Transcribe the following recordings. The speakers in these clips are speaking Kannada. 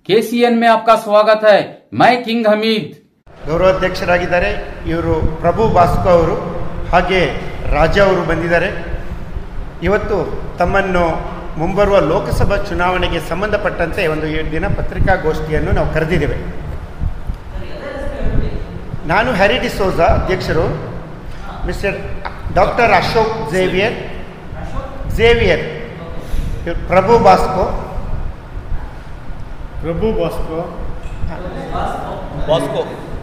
केसीएन में आपका स्वागत है मैं किंग हमीद ಗೌರವಾಧ್ಯಕ್ಷರಾಗಿದ್ದಾರೆ ಇವರು ಪ್ರಭು ಬಾಸ್ಕೋ ಅವರು ಹಾಗೆ ರಾಜ ಅವರು ಬಂದಿದ್ದಾರೆ ಇವತ್ತು ತಮ್ಮನ್ನು ಮುಂಬರುವ ಲೋಕಸಭಾ ಚುನಾವಣೆಗೆ ಸಂಬಂಧಪಟ್ಟಂತೆ ಒಂದು ಏಳು ದಿನ ಪತ್ರಿಕಾಗೋಷ್ಠಿಯನ್ನು ನಾವು ಕರೆದಿದ್ದೇವೆ ನಾನು ಹ್ಯಾರಿ ಡಿಸೋಜಾ ಅಧ್ಯಕ್ಷರು mister doctor Ashok Xavier Xavier ಇವ್ರು Prabhu Bosco Prabhu Bosco Bosco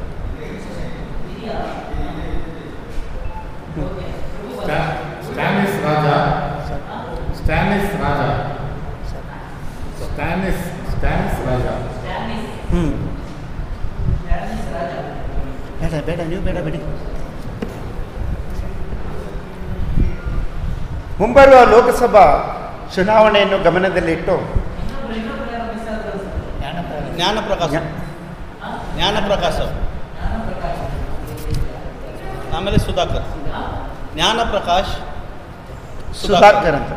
ಸ್ಟಾ- Stanis Raja Stanis Raja Stanis Stanis Raja ಹ್ಞೂ ಬೇಡ ಬೇಡ ನೀವು ಬೇಡ ಬಿಡಿ ಮುಂಬರುವ ಲೋಕಸಭಾ ಚುನಾವಣೆಯನ್ನು ಗಮನದಲ್ಲಿಟ್ಟು ಜ್ಞಾನ ಪ್ರಕಾಶ ಜ್ಞಾನ ಪ್ರಕಾಶ ಆಮೇಲೆ ಸುಧಾಕರ್ ಜ್ಞಾನ ಪ್ರಕಾಶ್ ಸುಧಾಕರ್ ಅಂತ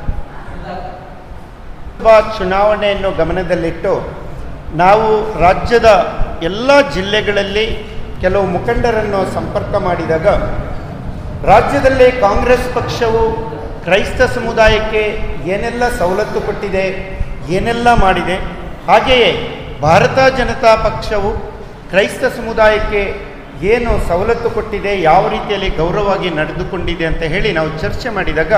ಲೋಕಸಭಾ ಚುನಾವಣೆಯನ್ನು ಗಮನದಲ್ಲಿಟ್ಟು ನಾವು ರಾಜ್ಯದ ಎಲ್ಲ ಜಿಲ್ಲೆಗಳಲ್ಲಿ ಕೆಲವು ಮುಖಂಡರನ್ನು ಸಂಪರ್ಕ ಮಾಡಿದಾಗ ರಾಜ್ಯದಲ್ಲಿ ಕಾಂಗ್ರೆಸ್ ಪಕ್ಷವು ಕ್ರೈಸ್ತ ಸಮುದಾಯಕ್ಕೆ ಏನೆಲ್ಲ ಸವಲತ್ತು ಕೊಟ್ಟಿದೆ ಏನೆಲ್ಲ ಮಾಡಿದೆ ಹಾಗೆಯೇ ಭಾರತ ಜನತಾ ಪಕ್ಷವು ಕ್ರೈಸ್ತ ಸಮುದಾಯಕ್ಕೆ ಏನು ಸವಲತ್ತು ಕೊಟ್ಟಿದೆ ಯಾವ ರೀತಿಯಲ್ಲಿ ಗೌರವವಾಗಿ ನಡೆದುಕೊಂಡಿದೆ ಅಂತ ಹೇಳಿ ನಾವು ಚರ್ಚೆ ಮಾಡಿದಾಗ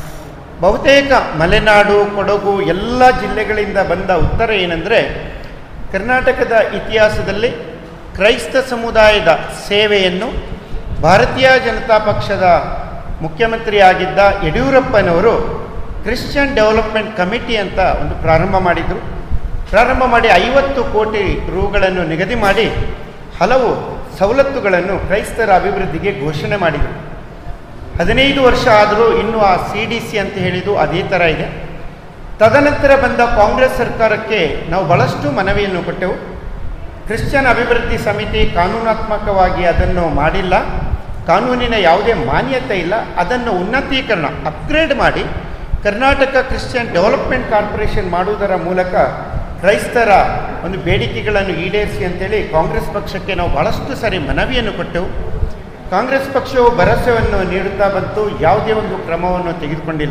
ಬಹುತೇಕ ಮಲೆನಾಡು ಕೊಡಗು ಎಲ್ಲ ಜಿಲ್ಲೆಗಳಿಂದ ಬಂದ ಉತ್ತರ ಏನಂದರೆ ಕರ್ನಾಟಕದ ಇತಿಹಾಸದಲ್ಲಿ ಕ್ರೈಸ್ತ ಸಮುದಾಯದ ಸೇವೆಯನ್ನು ಭಾರತೀಯ ಜನತಾ ಪಕ್ಷದ ಮುಖ್ಯಮಂತ್ರಿಯಾಗಿದ್ದ ಯಡಿಯೂರಪ್ಪನವರು ಕ್ರಿಶ್ಚಿಯನ್ ಡೆವಲಪ್ಮೆಂಟ್ ಕಮಿಟಿ ಅಂತ ಒಂದು ಪ್ರಾರಂಭ ಮಾಡಿದರು ಪ್ರಾರಂಭ ಮಾಡಿ ಐವತ್ತು ಕೋಟಿ ರೂಗಳನ್ನು ನಿಗದಿ ಮಾಡಿ ಹಲವು ಸವಲತ್ತುಗಳನ್ನು ಕ್ರೈಸ್ತರ ಅಭಿವೃದ್ಧಿಗೆ ಘೋಷಣೆ ಮಾಡಿದರು ಹದಿನೈದು ವರ್ಷ ಆದರೂ ಇನ್ನೂ ಆ ಸಿ ಡಿ ಸಿ ಅಂತ ಹೇಳಿದ್ದು ಅದೇ ಥರ ಇದೆ ತದನಂತರ ಬಂದ ಕಾಂಗ್ರೆಸ್ ಸರ್ಕಾರಕ್ಕೆ ನಾವು ಭಾಳಷ್ಟು ಮನವಿಯನ್ನು ಕೊಟ್ಟೆವು ಕ್ರಿಶ್ಚಿಯನ್ ಅಭಿವೃದ್ಧಿ ಸಮಿತಿ ಕಾನೂನಾತ್ಮಕವಾಗಿ ಅದನ್ನು ಮಾಡಿಲ್ಲ ಕಾನೂನಿನ ಯಾವುದೇ ಮಾನ್ಯತೆ ಇಲ್ಲ ಅದನ್ನು ಉನ್ನತೀಕರಣ ಅಪ್ಗ್ರೇಡ್ ಮಾಡಿ ಕರ್ನಾಟಕ ಕ್ರಿಶ್ಚಿಯನ್ ಡೆವಲಪ್ಮೆಂಟ್ ಕಾರ್ಪೊರೇಷನ್ ಮಾಡುವುದರ ಮೂಲಕ ಕ್ರೈಸ್ತರ ಒಂದು ಬೇಡಿಕೆಗಳನ್ನು ಈಡೇರಿಸಿ ಅಂತೇಳಿ ಕಾಂಗ್ರೆಸ್ ಪಕ್ಷಕ್ಕೆ ನಾವು ಭಾಳಷ್ಟು ಸಾರಿ ಮನವಿಯನ್ನು ಕೊಟ್ಟೆವು ಕಾಂಗ್ರೆಸ್ ಪಕ್ಷವು ಭರವಸೆಯನ್ನು ನೀಡುತ್ತಾ ಬಂತು ಯಾವುದೇ ಒಂದು ಕ್ರಮವನ್ನು ತೆಗೆದುಕೊಂಡಿಲ್ಲ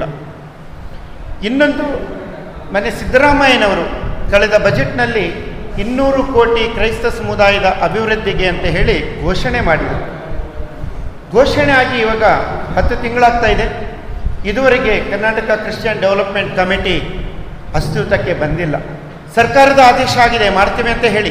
ಇನ್ನೊಂದು ಮನೆ ಸಿದ್ದರಾಮಯ್ಯನವರು ಕಳೆದ ಬಜೆಟ್ನಲ್ಲಿ ಇನ್ನೂರು ಕೋಟಿ ಕ್ರೈಸ್ತ ಸಮುದಾಯದ ಅಭಿವೃದ್ಧಿಗೆ ಅಂತ ಹೇಳಿ ಘೋಷಣೆ ಮಾಡಿದರು ಘೋಷಣೆ ಆಗಿ ಇವಾಗ ಹತ್ತು ತಿಂಗಳಾಗ್ತಾ ಇದೆ ಇದುವರೆಗೆ ಕರ್ನಾಟಕ ಕ್ರಿಶ್ಚಿಯನ್ ಡೆವಲಪ್ಮೆಂಟ್ ಕಮಿಟಿ ಅಸ್ತಿತ್ವಕ್ಕೆ ಬಂದಿಲ್ಲ ಸರ್ಕಾರದ ಆದೇಶ ಆಗಿದೆ ಮಾಡ್ತೀವಿ ಅಂತ ಹೇಳಿ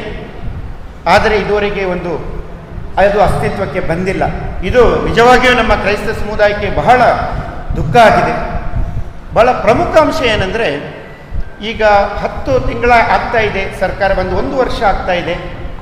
ಆದರೆ ಇದುವರೆಗೆ ಒಂದು ಅದು ಅಸ್ತಿತ್ವಕ್ಕೆ ಬಂದಿಲ್ಲ ಇದು ನಿಜವಾಗಿಯೂ ನಮ್ಮ ಕ್ರೈಸ್ತ ಸಮುದಾಯಕ್ಕೆ ಬಹಳ ದುಃಖ ಆಗಿದೆ ಬಹಳ ಪ್ರಮುಖ ಅಂಶ ಏನಂದರೆ ಈಗ ಹತ್ತು ತಿಂಗಳ ಆಗ್ತಾ ಇದೆ ಸರ್ಕಾರ ಬಂದು ಒಂದು ವರ್ಷ ಆಗ್ತಾ ಇದೆ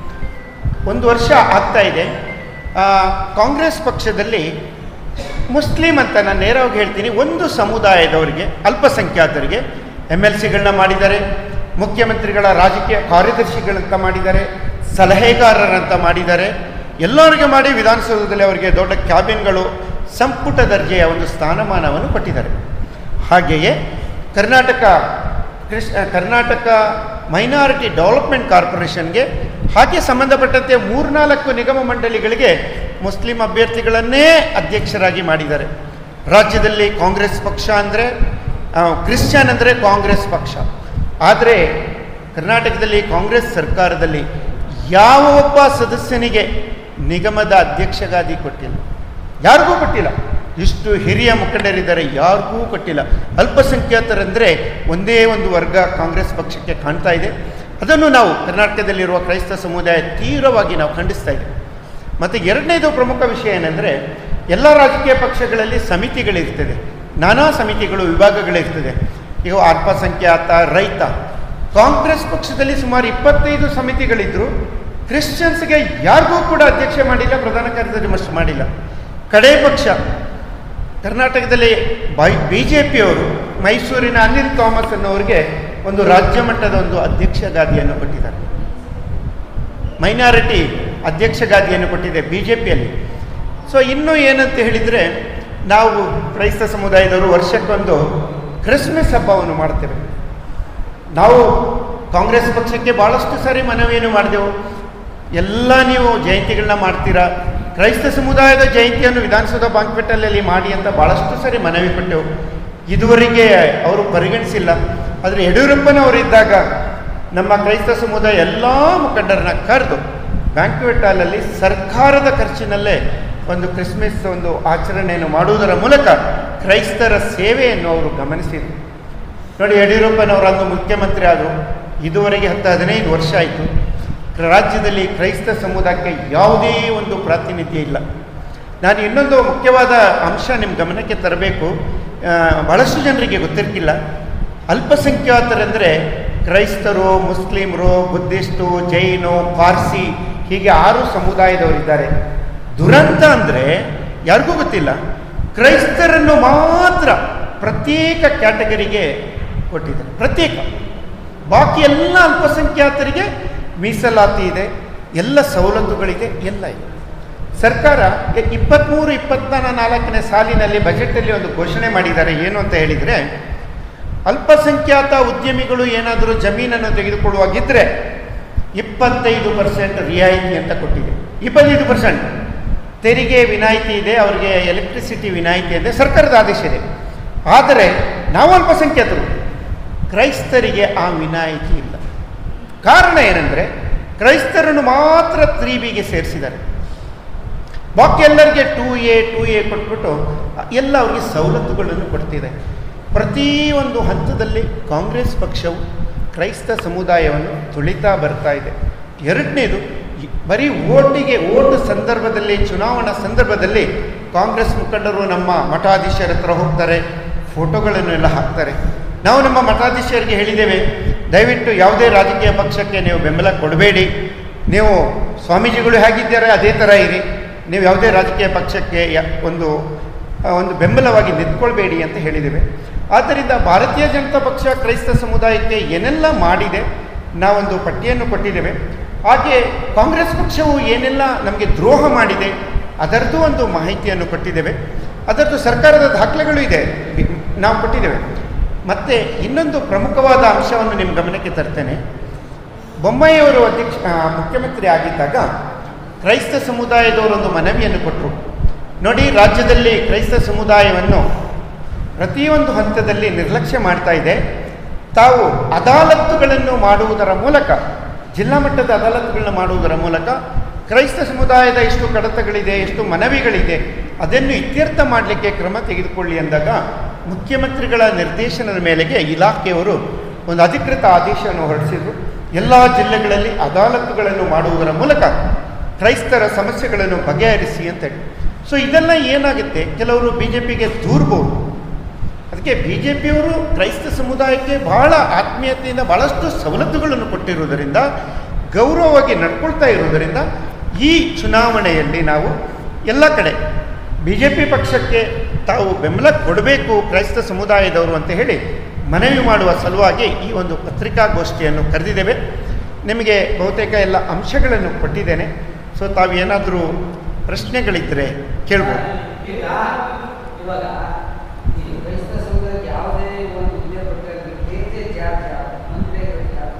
ಒಂದು ವರ್ಷ ಆಗ್ತಾ ಇದೆ ಆ, ಕಾಂಗ್ರೆಸ್ ಪಕ್ಷದಲ್ಲಿ ಮುಸ್ಲಿಂ ಅಂತ ನಾನು ನೇರವಾಗಿ ಹೇಳ್ತೀನಿ ಒಂದು ಸಮುದಾಯದವರಿಗೆ ಅಲ್ಪಸಂಖ್ಯಾತರಿಗೆ ಎಮ್ ಎಲ್ ಸಿಗಳನ್ನ ಮಾಡಿದ್ದಾರೆ ಮುಖ್ಯಮಂತ್ರಿಗಳ ರಾಜಕೀಯ ಕಾರ್ಯದರ್ಶಿಗಳಂತ ಮಾಡಿದ್ದಾರೆ ಸಲಹೆಗಾರರಂತ ಮಾಡಿದ್ದಾರೆ ಎಲ್ಲರಿಗೆ ಮಾಡಿ ವಿಧಾನಸೌಧದಲ್ಲಿ ಅವರಿಗೆ ದೊಡ್ಡ ಕ್ಯಾಬಿನ್ಗಳು ಸಂಪುಟ ದರ್ಜೆಯ ಒಂದು ಸ್ಥಾನಮಾನವನ್ನು ಕೊಟ್ಟಿದ್ದಾರೆ ಹಾಗೆಯೇ ಕರ್ನಾಟಕ ಕ್ರಿಸ್ ಕರ್ನಾಟಕ ಮೈನಾರಿಟಿ ಡೆವಲಪ್ಮೆಂಟ್ ಕಾರ್ಪೊರೇಷನ್ಗೆ ಹಾಗೆ ಸಂಬಂಧಪಟ್ಟಂತೆ ಮೂರ್ನಾಲ್ಕು ನಿಗಮ ಮಂಡಳಿಗಳಿಗೆ ಮುಸ್ಲಿಂ ಅಭ್ಯರ್ಥಿಗಳನ್ನೇ ಅಧ್ಯಕ್ಷರಾಗಿ ಮಾಡಿದ್ದಾರೆ ರಾಜ್ಯದಲ್ಲಿ ಕಾಂಗ್ರೆಸ್ ಪಕ್ಷ ಅಂದರೆ ಕ್ರಿಶ್ಚಿಯನ್ ಅಂದರೆ ಕಾಂಗ್ರೆಸ್ ಪಕ್ಷ ಆದರೆ ಕರ್ನಾಟಕದಲ್ಲಿ ಕಾಂಗ್ರೆಸ್ ಸರ್ಕಾರದಲ್ಲಿ ಯಾವ ಒಬ್ಬ ಸದಸ್ಯನಿಗೆ ನಿಗಮದ ಅಧ್ಯಕ್ಷಗಾದಿ ಕೊಟ್ಟಿಲ್ಲ ಯಾರಿಗೂ ಕೊಟ್ಟಿಲ್ಲ ಇಷ್ಟು ಹಿರಿಯ ಮುಖಂಡರಿದ್ದಾರೆ ಯಾರಿಗೂ ಕೊಟ್ಟಿಲ್ಲ ಅಲ್ಪಸಂಖ್ಯಾತರಂದರೆ ಒಂದೇ ಒಂದು ವರ್ಗ ಕಾಂಗ್ರೆಸ್ ಪಕ್ಷಕ್ಕೆ ಕಾಣ್ತಾ ಇದೆ ಅದನ್ನು ನಾವು ಕರ್ನಾಟಕದಲ್ಲಿರುವ ಕ್ರೈಸ್ತ ಸಮುದಾಯ ತೀವ್ರವಾಗಿ ನಾವು ಖಂಡಿಸ್ತಾ ಇದ್ದೇವೆ ಮತ್ತು ಎರಡನೇದು ಪ್ರಮುಖ ವಿಷಯ ಏನಂದರೆ ಎಲ್ಲ ರಾಜಕೀಯ ಪಕ್ಷಗಳಲ್ಲಿ ಸಮಿತಿಗಳಿರ್ತದೆ ನಾನಾ ಸಮಿತಿಗಳು ವಿಭಾಗಗಳಿರ್ತದೆ ಈಗ ಅಲ್ಪಸಂಖ್ಯಾತ ರೈತ ಕಾಂಗ್ರೆಸ್ ಪಕ್ಷದಲ್ಲಿ ಸುಮಾರು ಇಪ್ಪತ್ತೈದು ಸಮಿತಿಗಳಿದ್ದರು ಕ್ರಿಶ್ಚಿಯನ್ಸ್ಗೆ ಯಾರಿಗೂ ಕೂಡ ಅಧ್ಯಕ್ಷ ಮಾಡಿಲ್ಲ ಪ್ರಧಾನ ಕಾರ್ಯದರ್ಶಿ ಮಸ್ಟ್ ಮಾಡಿಲ್ಲ ಕಡೇ ಪಕ್ಷ ಕರ್ನಾಟಕದಲ್ಲಿ ಬೈ ಬಿ ಜೆ ಪಿಯವರು ಮೈಸೂರಿನ ಅನಿಲ್ ಥಾಮಸ್ ಅನ್ನೋರಿಗೆ ಒಂದು ರಾಜ್ಯ ಮಟ್ಟದ ಒಂದು ಅಧ್ಯಕ್ಷ ಗಾದಿಯನ್ನು ಕೊಟ್ಟಿದ್ದಾರೆ ಮೈನಾರಿಟಿ ಅಧ್ಯಕ್ಷ ಗಾದಿಯನ್ನು ಕೊಟ್ಟಿದೆ ಬಿ ಜೆ ಪಿಯಲ್ಲಿ ಸೊ ಇನ್ನೂ ಏನಂತ ಹೇಳಿದರೆ ನಾವು ಕ್ರೈಸ್ತ ಸಮುದಾಯದವರು ವರ್ಷಕ್ಕೊಂದು ಕ್ರಿಸ್ಮಸ್ ಹಬ್ಬವನ್ನು ಮಾಡ್ತೇವೆ ನಾವು ಕಾಂಗ್ರೆಸ್ ಪಕ್ಷಕ್ಕೆ ಭಾಳಷ್ಟು ಸಾರಿ ಮನವಿಯನ್ನು ಮಾಡಿದೆವು ಎಲ್ಲ ನೀವು ಜಯಂತಿಗಳನ್ನ ಮಾಡ್ತೀರಾ ಕ್ರೈಸ್ತ ಸಮುದಾಯದ ಜಯಂತಿಯನ್ನು ವಿಧಾನಸೌಧ ಬಾಂಕ್ವೆಟ್ಟಲ್ಲಿ ಮಾಡಿ ಅಂತ ಭಾಳಷ್ಟು ಸಾರಿ ಮನವಿ ಕೊಟ್ಟೆವು ಇದುವರೆಗೆ ಅವರು ಪರಿಗಣಿಸಿಲ್ಲ ಆದರೆ ಯಡಿಯೂರಪ್ಪನವರಿದ್ದಾಗ ನಮ್ಮ ಕ್ರೈಸ್ತ ಸಮುದಾಯ ಎಲ್ಲ ಮುಖಂಡರನ್ನ ಕರೆದು ಬ್ಯಾಂಕ್ವೆಟ್ ಹಾಲಲ್ಲಿ ಸರ್ಕಾರದ ಖರ್ಚಿನಲ್ಲೇ ಒಂದು ಕ್ರಿಸ್ಮಸ್ ಒಂದು ಆಚರಣೆಯನ್ನು ಮಾಡುವುದರ ಮೂಲಕ ಕ್ರೈಸ್ತರ ಸೇವೆಯನ್ನು ಅವರು ಗಮನಿಸಿದರು ನೋಡಿ ಯಡಿಯೂರಪ್ಪನವರು ಅಂದು ಮುಖ್ಯಮಂತ್ರಿ ಆದರು ಇದುವರೆಗೆ ಹತ್ತು ಹದಿನೈದು ವರ್ಷ ಆಯಿತು ರಾಜ್ಯದಲ್ಲಿ ಕ್ರೈಸ್ತ ಸಮುದಾಯಕ್ಕೆ ಯಾವುದೇ ಒಂದು ಪ್ರಾತಿನಿಧ್ಯ ಇಲ್ಲ ನಾನು ಇನ್ನೊಂದು ಮುಖ್ಯವಾದ ಅಂಶ ನಿಮ್ಮ ಗಮನಕ್ಕೆ ತರಬೇಕು ಆ, ಬಹಳಷ್ಟು ಜನರಿಗೆ ಗೊತ್ತಿರ್ತಿಲ್ಲ ಅಲ್ಪಸಂಖ್ಯಾತರೆಂದರೆ ಕ್ರೈಸ್ತರು ಮುಸ್ಲಿಮರು ಬುದ್ಧಿಸ್ಟು ಜೈನು ಪಾರ್ಸಿ ಹೀಗೆ ಆರು ಸಮುದಾಯದವರಿದ್ದಾರೆ ದುರಂತ ಅಂದರೆ ಯಾರಿಗೂ ಗೊತ್ತಿಲ್ಲ ಕ್ರೈಸ್ತರನ್ನು ಮಾತ್ರ ಪ್ರತ್ಯೇಕ ಕ್ಯಾಟಗರಿಗೆ ಕೊಟ್ಟಿದ್ದಾರೆ ಪ್ರತ್ಯೇಕ ಬಾಕಿ ಎಲ್ಲ ಅಲ್ಪಸಂಖ್ಯಾತರಿಗೆ ಮೀಸಲಾತಿ ಇದೆ ಎಲ್ಲ ಸವಲತ್ತುಗಳಿದೆ ಎಲ್ಲ ಇದೆ ಸರ್ಕಾರ ಇಪ್ಪತ್ತ್ಮೂರು ಇಪ್ಪತ್ನಾಲ್ಕು ನಾಲ್ಕನೇ ಸಾಲಿನಲ್ಲಿ ಬಜೆಟಲ್ಲಿ ಒಂದು ಘೋಷಣೆ ಮಾಡಿದ್ದಾರೆ ಏನು ಅಂತ ಹೇಳಿದರೆ ಅಲ್ಪಸಂಖ್ಯಾತ ಉದ್ಯಮಿಗಳು ಏನಾದರೂ ಜಮೀನನ್ನು ತೆಗೆದುಕೊಳ್ಳುವಾಗಿದ್ದರೆ ಇಪ್ಪತ್ತೈದು ಪರ್ಸೆಂಟ್ ರಿಯಾಯಿತಿ ಅಂತ ಕೊಟ್ಟಿದೆ ಇಪ್ಪತ್ತೈದು ಪರ್ಸೆಂಟ್ ತೆರಿಗೆ ವಿನಾಯಿತಿ ಇದೆ ಅವರಿಗೆ ಎಲೆಕ್ಟ್ರಿಸಿಟಿ ವಿನಾಯಿತಿ ಇದೆ ಸರ್ಕಾರದ ಆದೇಶ ಇದೆ ಆದರೆ ನಾವು ಅಲ್ಪಸಂಖ್ಯಾತರು ಕ್ರೈಸ್ತರಿಗೆ ಆ ವಿನಾಯಿತಿ ಇಲ್ಲ ಕಾರಣ ಏನಂದರೆ ಕ್ರೈಸ್ತರನ್ನು ಮಾತ್ರ ತ್ರೀ ಬಿಗೆ ಸೇರಿಸಿದ್ದಾರೆ ಬಾಕಿ ಎಲ್ಲರಿಗೆ ಟೂ ಎ ಟೂ ಎ ಕೊಟ್ಬಿಟ್ಟು ಎಲ್ಲ ಅವರಿಗೆ ಸವಲತ್ತುಗಳನ್ನು ಕೊಡ್ತಿದೆ ಪ್ರತಿಯೊಂದು ಹಂತದಲ್ಲಿ ಕಾಂಗ್ರೆಸ್ ಪಕ್ಷವು ಕ್ರೈಸ್ತ ಸಮುದಾಯವನ್ನು ತುಳಿತಾ ಬರ್ತಾ ಇದೆ ಎರಡನೇದು ಈ- ಬರೀ ಓಟಿಗೆ ಓಟು ಸಂದರ್ಭದಲ್ಲಿ ಚುನಾವಣಾ ಸಂದರ್ಭದಲ್ಲಿ ಕಾಂಗ್ರೆಸ್ ಮುಖಂಡರು ನಮ್ಮ ಮಠಾಧೀಶರ ಹತ್ರ ಹೋಗ್ತಾರೆ ಫೋಟೋಗಳನ್ನು ಎಲ್ಲ ಹಾಕ್ತಾರೆ ನಾವು ನಮ್ಮ ಮಠಾಧೀಶರಿಗೆ ಹೇಳಿದ್ದೇವೆ ದಯವಿಟ್ಟು ಯಾವುದೇ ರಾಜಕೀಯ ಪಕ್ಷಕ್ಕೆ ನೀವು ಬೆಂಬಲ ಕೊಡಬೇಡಿ ನೀವು ಸ್ವಾಮೀಜಿಗಳು ಹೇಗಿದ್ದಾರೆ ಅದೇ ಥರ ಇರಿ ನೀವು ಯಾವುದೇ ರಾಜಕೀಯ ಪಕ್ಷಕ್ಕೆ ಯ- ಒಂದು ಆ, ಒಂದು ಬೆಂಬಲವಾಗಿ ನಿಂತ್ಕೊಳ್ಬೇಡಿ ಅಂತ ಹೇಳಿದ್ದೇವೆ ಆದ್ದರಿಂದ ಭಾರತೀಯ ಜನತಾ ಪಕ್ಷ ಕ್ರೈಸ್ತ ಸಮುದಾಯಕ್ಕೆ ಏನೆಲ್ಲ ಮಾಡಿದೆ ನಾವೊಂದು ಪಟ್ಟಿಯನ್ನು ಕೊಟ್ಟಿದ್ದೇವೆ ಹಾಗೆ ಕಾಂಗ್ರೆಸ್ ಪಕ್ಷವು ಏನೆಲ್ಲ ನಮಗೆ ದ್ರೋಹ ಮಾಡಿದೆ ಅದರದ್ದು ಒಂದು ಮಾಹಿತಿಯನ್ನು ಕೊಟ್ಟಿದ್ದೇವೆ ಅದರದ್ದು ಸರ್ಕಾರದ ದಾಖಲೆಗಳು ಇದೆ ಬಿ- ನಾವು ಕೊಟ್ಟಿದ್ದೇವೆ ಮತ್ತು ಇನ್ನೊಂದು ಪ್ರಮುಖವಾದ ಅಂಶವನ್ನು ನಿಮ್ಮ ಗಮನಕ್ಕೆ ತರ್ತೇನೆ ಬೊಮ್ಮಾಯಿಯವರು ಅಧ್ಯಕ್ಷ ಆ, ಮುಖ್ಯಮಂತ್ರಿ ಆಗಿದ್ದಾಗ ಕ್ರೈಸ್ತ ಸಮುದಾಯದವರೊಂದು ಮನವಿಯನ್ನು ಕೊಟ್ಟರು ನೋಡಿ ರಾಜ್ಯದಲ್ಲಿ ಕ್ರೈಸ್ತ ಸಮುದಾಯವನ್ನು ಪ್ರತಿಯೊಂದು ಹಂತದಲ್ಲಿ ನಿರ್ಲಕ್ಷ್ಯ ಮಾಡ್ತಾ ಇದೆ ತಾವು ಅದಾಲತ್ತುಗಳನ್ನು ಮಾಡುವುದರ ಮೂಲಕ ಜಿಲ್ಲಾ ಮಟ್ಟದ ಅದಾಲತ್ತುಗಳನ್ನು ಮಾಡುವುದರ ಮೂಲಕ ಕ್ರೈಸ್ತ ಸಮುದಾಯದ ಎಷ್ಟು ಕಡತಗಳಿದೆ ಎಷ್ಟು ಮನವಿಗಳಿದೆ ಅದನ್ನು ಇತ್ಯರ್ಥ ಮಾಡಲಿಕ್ಕೆ ಕ್ರಮ ತೆಗೆದುಕೊಳ್ಳಿ ಅಂದಾಗ ಮುಖ್ಯಮಂತ್ರಿಗಳ ನಿರ್ದೇಶನದ ಮೇಲೆಗೆ ಇಲಾಖೆಯವರು ಒಂದು ಅಧಿಕೃತ ಆದೇಶವನ್ನು ಹೊರಡಿಸಿದರು ಎಲ್ಲ ಜಿಲ್ಲೆಗಳಲ್ಲಿ ಅದಾಲತ್ತುಗಳನ್ನು ಮಾಡುವುದರ ಮೂಲಕ ಕ್ರೈಸ್ತರ ಸಮಸ್ಯೆಗಳನ್ನು ಬಗೆಹರಿಸಿ ಅಂತ ಹೇಳಿ ಸೊ ಇದೆಲ್ಲ ಏನಾಗುತ್ತೆ ಕೆಲವರು ಬಿ ಜೆ ಪಿಗೆ ದೂರ್ಬೋದು ಅದಕ್ಕೆ ಬಿ ಜೆ ಪಿಯವರು ಕ್ರೈಸ್ತ ಸಮುದಾಯಕ್ಕೆ ಬಹಳ ಆತ್ಮೀಯತೆಯಿಂದ ಬಹಳಷ್ಟು ಸವಲತ್ತುಗಳನ್ನು ಕೊಟ್ಟಿರುವುದರಿಂದ ಗೌರವವಾಗಿ ನಡ್ಕೊಳ್ತಾ ಇರುವುದರಿಂದ ಈ ಚುನಾವಣೆಯಲ್ಲಿ ನಾವು ಎಲ್ಲ ಕಡೆ ಬಿ ಜೆ ಪಿ ಪಕ್ಷಕ್ಕೆ ತಾವು ಬೆಂಬಲ ಕೊಡಬೇಕು ಕ್ರೈಸ್ತ ಸಮುದಾಯದವರು ಅಂತ ಹೇಳಿ ಮನವಿ ಮಾಡುವ ಸಲುವಾಗಿ ಈ ಒಂದು ಪತ್ರಿಕಾಗೋಷ್ಠಿಯನ್ನು ಕರೆದಿದ್ದೇವೆ ನಿಮಗೆ ಬಹುತೇಕ ಎಲ್ಲ ಅಂಶಗಳನ್ನು ಕೊಟ್ಟಿದ್ದೇನೆ ಸೊ ತಾವು ಏನಾದರೂ ಪ್ರಶ್ನೆಗಳಿದ್ದರೆ ಕೇಳ್ಬೋದು ಈಗ ಇವಾಗ ಈ ಕ್ರೈಸ್ತ ಸಮುದಾಯಕ್ಕೆ ಯಾವುದೇ ಒಂದು ಹುದ್ದೆ ಕೊಟ್ಟರೆ ಕೆ ಜೆ ಜಾರ್ಜ್ ಮಂತ್ರಿಗಳು ಯಾರು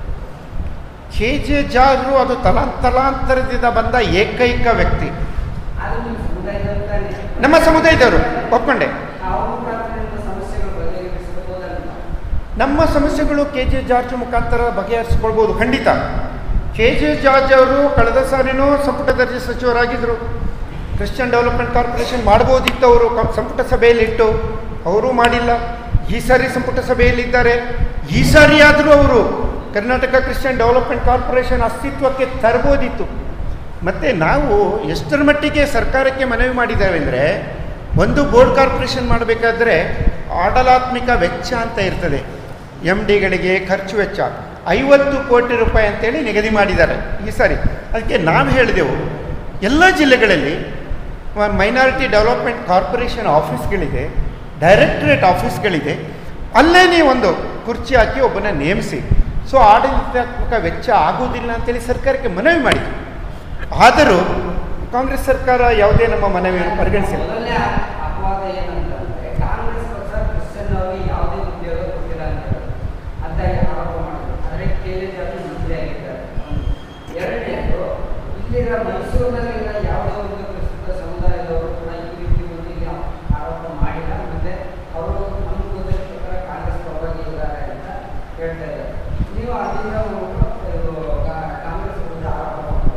ಕೆ ಜೆ ಜಾರು ಅದು ತಲಾಂತರಾಂತರದಿಂದ ಬಂದ ಏಕೈಕ ವ್ಯಕ್ತಿ ಅದು ನಿಮ್ಮ ಸಮುದಾಯದವರು ತಾನೇ ನಮ್ಮ ಸಮುದಾಯದವರು ಒಪ್ಕೊಂಡೆ ಅವ್ರ ಮುಖಾಂತರ ನಿಮ್ಮ ಸಮಸ್ಯೆಗಳು ಬಗೆಹರಿಸಬಹುದಲ್ಲ ನಮ್ಮ ಸಮಸ್ಯೆಗಳು ಕೆ ಜೆ ಜಾರ್ಜ್ ಮುಖಾಂತರ ಬಗೆಹರಿಸಿಕೊಳ್ಬೋದು ಖಂಡಿತ ಕೆ ಜೆ ಜಾರ್ಜ್ ಅವರು ಕಳೆದ ಸಾರಿನೂ ಸಂಪುಟ ದರ್ಜೆ ಸಚಿವರಾಗಿದ್ದರು ಕ್ರಿಶ್ಚಿಯನ್ ಡೆವಲಪ್ಮೆಂಟ್ ಕಾರ್ಪೊರೇಷನ್ ಮಾಡ್ಬೋದಿತ್ತು ಅವರು ಕ- ಸಂಪುಟ ಸಭೆಯಲ್ಲಿ ಇಟ್ಟು ಅವರು ಮಾಡಿಲ್ಲ ಈ ಸಾರಿ ಸಂಪುಟ ಸಭೆಯಲ್ಲಿದ್ದಾರೆ ಈ ಸಾರಿ ಆದರೂ ಅವರು ಕರ್ನಾಟಕ ಕ್ರಿಶ್ಚಿಯನ್ ಡೆವಲಪ್ಮೆಂಟ್ ಕಾರ್ಪೊರೇಷನ್ ಅಸ್ತಿತ್ವಕ್ಕೆ ತರಬೋದಿತ್ತು ಮತ್ತು ನಾವು ಎಷ್ಟರ ಮಟ್ಟಿಗೆ ಸರ್ಕಾರಕ್ಕೆ ಮನವಿ ಮಾಡಿದ್ದೇವೆ ಅಂದರೆ ಒಂದು ಬೋರ್ಡ್ ಕಾರ್ಪೊರೇಷನ್ ಮಾಡಬೇಕಾದ್ರೆ ಆಡಲಾತ್ಮಿಕ ವೆಚ್ಚ ಅಂತ ಇರ್ತದೆ ಎಮ್ ಡಿಗಳಿಗೆ ಖರ್ಚು ವೆಚ್ಚ ಐವತ್ತು ಕೋಟಿ ರೂಪಾಯಿ ಅಂತೇಳಿ ನಿಗದಿ ಮಾಡಿದ್ದಾರೆ ಈ ಸಾರಿ ಅದಕ್ಕೆ ನಾವು ಹೇಳಿದೆವು ಎಲ್ಲ ಜಿಲ್ಲೆಗಳಲ್ಲಿ ಮೈನಾರಿಟಿ ಡೆವಲಪ್ಮೆಂಟ್ ಕಾರ್ಪೊರೇಷನ್ ಆಫೀಸ್ಗಳಿದೆ ಡೈರೆಕ್ಟರೇಟ್ ಆಫೀಸ್ಗಳಿದೆ ಅಲ್ಲೇ ನೀವೊಂದು ಕುರ್ಚಿ ಹಾಕಿ ಒಬ್ಬನ ನೇಮಿಸಿ ಸೊ ಆಡಳಿತಾತ್ಮಕ ವೆಚ್ಚ ಆಗುವುದಿಲ್ಲ ಅಂತೇಳಿ ಸರ್ಕಾರಕ್ಕೆ ಮನವಿ ಮಾಡಿದ್ವಿ ಆದರೂ ಕಾಂಗ್ರೆಸ್ ಸರ್ಕಾರ ಯಾವುದೇ ನಮ್ಮ ಮನವಿಯನ್ನು ಪರಿಗಣಿಸಿಲ್ಲ ಮೊದಲನೇ ಅಪವಾದ ಏನಂತಂದ್ರೆ ಕಾಂಗ್ರೆಸ್ ಪಕ್ಷ ಕ್ರಿಶ್ಚಿಯನ್ ಅವರಿಗೆ ಯಾವುದೇ ಉದ್ಯೋಗ ಕೊಟ್ಟಿಲ್ಲ ಅಂತ ಹೇಳೋದು. ಅಂತ ಆರೋಪ ಮಾಡಿದ್ರು ಆದರೆ ಕೆ ಬೇರೆ ಜಾತಿ ಮಂತ್ರಿ ಆಗಿದ್ದಾರೆ ಎರಡನೇದು ಇಲ್ಲಿರೋ ಮೈಸೂರಿನಲ್ಲಿರೋ ಯಾವುದೋ ಒಂದು ಪ್ರಸ್ತುತ ಸಮುದಾಯದವರು ಕೂಡ ಈ ರೀತಿ ಒಂದು ಇಲ್ಲಿ ಆರೋಪ ಮಾಡಿಲ್ಲ ಮತ್ತೆ ಅವರು ನಮ್ಮ ಗೊತ್ತಿರೋ ಪ್ರಕಾರ ಕಾಂಗ್ರೆಸ್ ಪರವಾಗಿ ಇದ್ದಾರೆ ಅಂತ ಹೇಳ್ತಾ ಇದ್ದಾರೆ ನೀವು ಅದರಿಂದ ಹೋಗ್ಬಿಟ್ಟು ಇದು ಕಾ- ಕಾಂಗ್ರೆಸ್ ವಿರುದ್ಧ ಆರೋಪ ಮಾಡ್ಬೋದು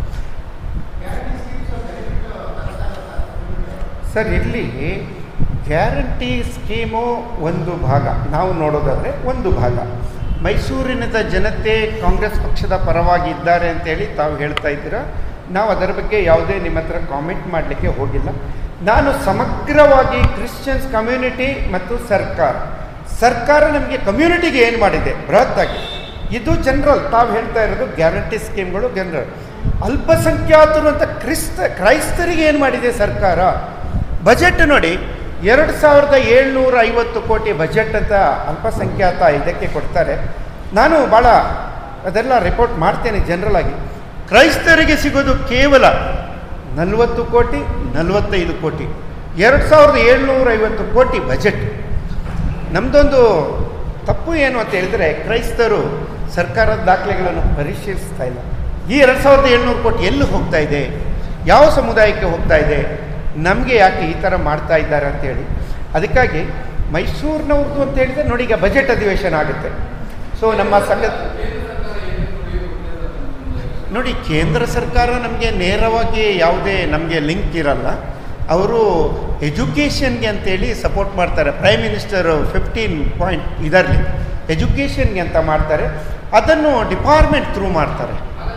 ಸರ್ ಇಲ್ಲಿ ಗ್ಯಾರಂಟಿ ಸ್ಕೀಮು ಒಂದು ಭಾಗ ನಾವು ನೋಡೋದಾದರೆ ಒಂದು ಭಾಗ ಮೈಸೂರಿನ ಜನತೆ ಕಾಂಗ್ರೆಸ್ ಪಕ್ಷದ ಪರವಾಗಿ ಇದ್ದಾರೆ ಅಂತೇಳಿ ತಾವು ಹೇಳ್ತಾ ಇದ್ದೀರಾ ನಾವು ಅದರ ಬಗ್ಗೆ ಯಾವುದೇ ನಿಮ್ಮ ಹತ್ರ ಕಾಮೆಂಟ್ ಮಾಡಲಿಕ್ಕೆ ಹೋಗಿಲ್ಲ ನಾನು ಸಮಗ್ರವಾಗಿ ಕ್ರಿಶ್ಚಿಯನ್ಸ್ ಕಮ್ಯುನಿಟಿ ಮತ್ತು ಸರ್ಕಾರ ಸರ್ಕಾರ ನಮಗೆ ಕಮ್ಯುನಿಟಿಗೆ ಏನು ಮಾಡಿದೆ ಬೃಹತ್ತಾಗಿ ಇದು ಜನರಲ್ ತಾವು ಹೇಳ್ತಾ ಇರೋದು ಗ್ಯಾರಂಟಿ ಸ್ಕೀಮ್ಗಳು ಜನರಲ್ ಅಲ್ಪಸಂಖ್ಯಾತರು ಅಂತ ಕ್ರಿಸ್ತ ಕ್ರೈಸ್ತರಿಗೆ ಏನು ಮಾಡಿದೆ ಸರ್ಕಾರ ಬಜೆಟ್ ನೋಡಿ ಎರಡು ಸಾವಿರದ ಏಳ್ನೂರ ಐವತ್ತು ಕೋಟಿ ಬಜೆಟ್ ಅಂತ ಅಲ್ಪಸಂಖ್ಯಾತ ಇದಕ್ಕೆ ಕೊಡ್ತಾರೆ ನಾನು ಭಾಳ ಅದೆಲ್ಲ ರಿಪೋರ್ಟ್ ಮಾಡ್ತೇನೆ ಜನರಲ್ ಆಗಿ ಕ್ರೈಸ್ತರಿಗೆ ಸಿಗೋದು ಕೇವಲ ನಲವತ್ತು ಕೋಟಿ ನಲವತ್ತೈದು ಕೋಟಿ ಎರಡು ಸಾವಿರದ ಏಳ್ನೂರ ಐವತ್ತು ಕೋಟಿ ಬಜೆಟ್ ನಮ್ಮದೊಂದು ತಪ್ಪು ಏನು ಅಂತ ಹೇಳಿದರೆ ಕ್ರೈಸ್ತರು ಸರ್ಕಾರದ ದಾಖಲೆಗಳನ್ನು ಪರಿಶೀಲಿಸ್ತಾ ಇಲ್ಲ ಈ ಎರಡು ಸಾವಿರದ ಏಳ್ನೂರು ಕೋಟಿ ಎಲ್ಲಿ ಹೋಗ್ತಾ ಇದೆ ಯಾವ ಸಮುದಾಯಕ್ಕೆ ಹೋಗ್ತಾ ಇದೆ ನಮಗೆ ಯಾಕೆ ಈ ಥರ ಮಾಡ್ತಾ ಇದ್ದಾರೆ ಅಂತೇಳಿ ಅದಕ್ಕಾಗಿ ಮೈಸೂರಿನವ್ರದ್ದು ಅಂತ ಹೇಳಿದರೆ ನೋಡಿ ಈಗ ಬಜೆಟ್ ಅಧಿವೇಶನ ಆಗುತ್ತೆ ಸೊ ನಮ್ಮ ಸಂಘ ನೋಡಿ ಕೇಂದ್ರ ಸರ್ಕಾರ ನಮಗೆ ನೇರವಾಗಿ ಯಾವುದೇ ನಮಗೆ ಲಿಂಕ್ ಇರಲ್ಲ ಅವರು ಎಜುಕೇಷನ್ಗೆ ಅಂತೇಳಿ ಸಪೋರ್ಟ್ ಮಾಡ್ತಾರೆ ಪ್ರೈಮ್ ಮಿನಿಸ್ಟರ್ ಫಿಫ್ಟೀನ್ ಪಾಯಿಂಟ್ ಇದರಲ್ಲಿ ಎಜುಕೇಷನ್ಗೆ ಅಂತ ಮಾಡ್ತಾರೆ ಅದನ್ನು ಡಿಪಾರ್ಟ್ಮೆಂಟ್ ಥ್ರೂ ಮಾಡ್ತಾರೆ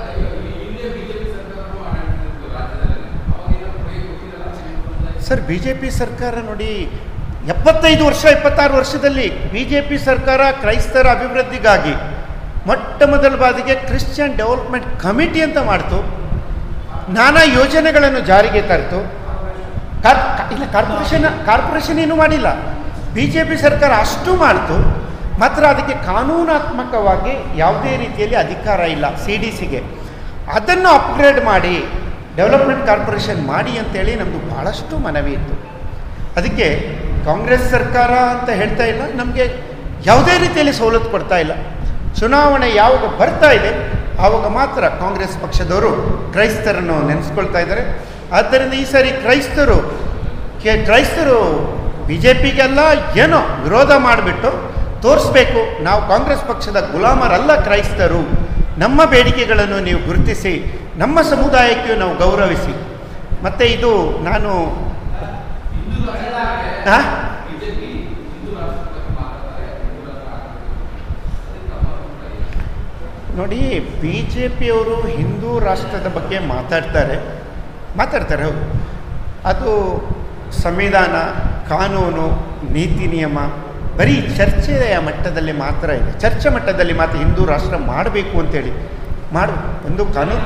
ಸರ್ ಬಿ ಜೆ ಪಿ ಸರ್ಕಾರ ನೋಡಿ ಎಪ್ಪತ್ತೈದು ವರ್ಷ ಎಪ್ಪತ್ತಾರು ವರ್ಷದಲ್ಲಿ ಬಿ ಜೆ ಪಿ ಸರ್ಕಾರ ಕ್ರೈಸ್ತರ ಅಭಿವೃದ್ಧಿಗಾಗಿ ಮೊಟ್ಟ ಮೊದಲ ಬಾರಿಗೆ ಕ್ರಿಶ್ಚಿಯನ್ ಡೆವಲಪ್ಮೆಂಟ್ ಕಮಿಟಿ ಅಂತ ಮಾಡ್ತು ನಾನಾ ಯೋಜನೆಗಳನ್ನು ಜಾರಿಗೆ ತರ್ತು ಕಾರ್ ಇಲ್ಲ ಕಾರ್ಪೊರೇಷನ್ ಕಾರ್ಪೊರೇಷನ್ ಏನೂ ಮಾಡಿಲ್ಲ ಬಿ ಜೆ ಪಿ ಸರ್ಕಾರ ಅಷ್ಟು ಮಾಡ್ತು ಮಾತ್ರ ಅದಕ್ಕೆ ಕಾನೂನಾತ್ಮಕವಾಗಿ ಯಾವುದೇ ರೀತಿಯಲ್ಲಿ ಅಧಿಕಾರ ಇಲ್ಲ ಸಿ ಡಿ ಸಿಗೆ ಅದನ್ನು ಅಪ್ಗ್ರೇಡ್ ಮಾಡಿ ಡೆವಲಪ್ಮೆಂಟ್ ಕಾರ್ಪೊರೇಷನ್ ಮಾಡಿ ಅಂತೇಳಿ ನಮ್ಮದು ಭಾಳಷ್ಟು ಮನವಿ ಇತ್ತು ಅದಕ್ಕೆ ಕಾಂಗ್ರೆಸ್ ಸರ್ಕಾರ ಅಂತ ಹೇಳ್ತಾ ಇಲ್ಲ ನಮಗೆ ಯಾವುದೇ ರೀತಿಯಲ್ಲಿ ಸವಲತ್ತು ಕೊಡ್ತಾ ಇಲ್ಲ ಚುನಾವಣೆ ಯಾವಾಗ ಬರ್ತಾ ಇದೆ ಆವಾಗ ಮಾತ್ರ ಕಾಂಗ್ರೆಸ್ ಪಕ್ಷದವರು ಕ್ರೈಸ್ತರನ್ನು ನೆನೆಸ್ಕೊಳ್ತಾ ಇದ್ದಾರೆ ಆದ್ದರಿಂದ ಈ ಸಾರಿ ಕ್ರೈಸ್ತರು ಕೆ ಕ್ರೈಸ್ತರು ಬಿ ಜೆ ಪಿಗೆಲ್ಲ ಏನೋ ವಿರೋಧ ಮಾಡಿಬಿಟ್ಟು ತೋರಿಸ್ಬೇಕು ನಾವು ಕಾಂಗ್ರೆಸ್ ಪಕ್ಷದ ಗುಲಾಮರಲ್ಲ ಕ್ರೈಸ್ತರು ನಮ್ಮ ಬೇಡಿಕೆಗಳನ್ನು ನೀವು ಗುರುತಿಸಿ ನಮ್ಮ ಸಮುದಾಯಕ್ಕೆ ನಾವು ಗೌರವಿಸಿ ಮತ್ತು ಇದು ನಾನು ಆ? ನೋಡಿ ಬಿ ಜೆ ಪಿಯವರು ಹಿಂದೂ ರಾಷ್ಟ್ರದ ಬಗ್ಗೆ ಮಾತಾಡ್ತಾರೆ ಮಾತಾಡ್ತಾರೆ ಹೌದು ಅದು ಸಂವಿಧಾನ ಕಾನೂನು ನೀತಿ ನಿಯಮ ಬರೀ ಚರ್ಚೆಯ ಮಟ್ಟದಲ್ಲಿ ಮಾತ್ರ ಇದೆ ಚರ್ಚೆ ಮಟ್ಟದಲ್ಲಿ ಮಾತ್ರ ಹಿಂದೂ ರಾಷ್ಟ್ರ ಮಾಡಬೇಕು ಅಂತೇಳಿ ಮಾಡು ಒಂದು ಕಾನೂನು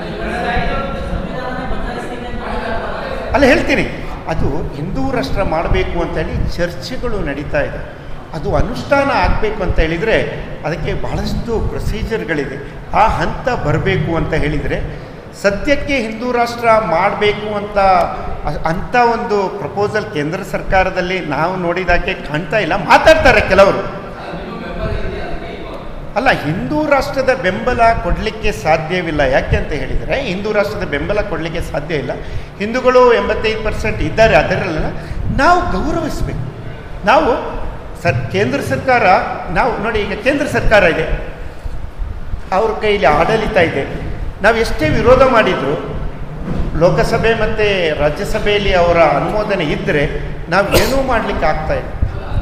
ಅಲ್ಲ ಹೇಳ್ತೀನಿ ಅದು ಹಿಂದೂ ರಾಷ್ಟ್ರ ಮಾಡಬೇಕು ಅಂತೇಳಿ ಚರ್ಚೆಗಳು ನಡೀತಾ ಇದೆ ಅದು ಅನುಷ್ಠಾನ ಆಗಬೇಕು ಅಂತ ಹೇಳಿದರೆ ಅದಕ್ಕೆ ಬಹಳಷ್ಟು ಪ್ರೊಸೀಜರ್ಗಳಿದೆ ಆ ಹಂತ ಬರಬೇಕು ಅಂತ ಹೇಳಿದರೆ ಸದ್ಯಕ್ಕೆ ಹಿಂದೂ ರಾಷ್ಟ್ರ ಮಾಡಬೇಕು ಅಂತ ಅ- ಅಂಥ ಒಂದು ಪ್ರಪೋಸಲ್ ಕೇಂದ್ರ ಸರ್ಕಾರದಲ್ಲಿ ನಾವು ನೋಡಿದಾಗೆ ಕಾಣ್ತಾ ಇಲ್ಲ ಮಾತಾಡ್ತಾರೆ ಕೆಲವರು ಅಲ್ಲ ಹಿಂದೂ ರಾಷ್ಟ್ರದ ಬೆಂಬಲ ಕೊಡಲಿಕ್ಕೆ ಸಾಧ್ಯವಿಲ್ಲ ಯಾಕೆ ಅಂತ ಹೇಳಿದರೆ ಹಿಂದೂ ರಾಷ್ಟ್ರದ ಬೆಂಬಲ ಕೊಡಲಿಕ್ಕೆ ಸಾಧ್ಯ ಇಲ್ಲ ಹಿಂದೂಗಳು ಎಂಬತ್ತೈದು ಪರ್ಸೆಂಟ್ ಇದ್ದಾರೆ ಅದರಲ್ಲ ನಾವು ಗೌರವಿಸಬೇಕು ನಾವು ಸರ್ ಕೇಂದ್ರ ಸರ್ಕಾರ ನಾವು ನೋಡಿ ಈಗ ಕೇಂದ್ರ ಸರ್ಕಾರ ಇದೆ ಅವ್ರ ಕೈಲಿ ಆಡಳಿತ ಇದೆ ನಾವು ಎಷ್ಟೇ ವಿರೋಧ ಮಾಡಿದರೂ ಲೋಕಸಭೆ ಮತ್ತು ರಾಜ್ಯಸಭೆಯಲ್ಲಿ ಅವರ ಅನುಮೋದನೆ ಇದ್ದರೆ ನಾವು ಏನೂ ಮಾಡಲಿಕ್ಕೆ ಆಗ್ತಾ ಇಲ್ಲ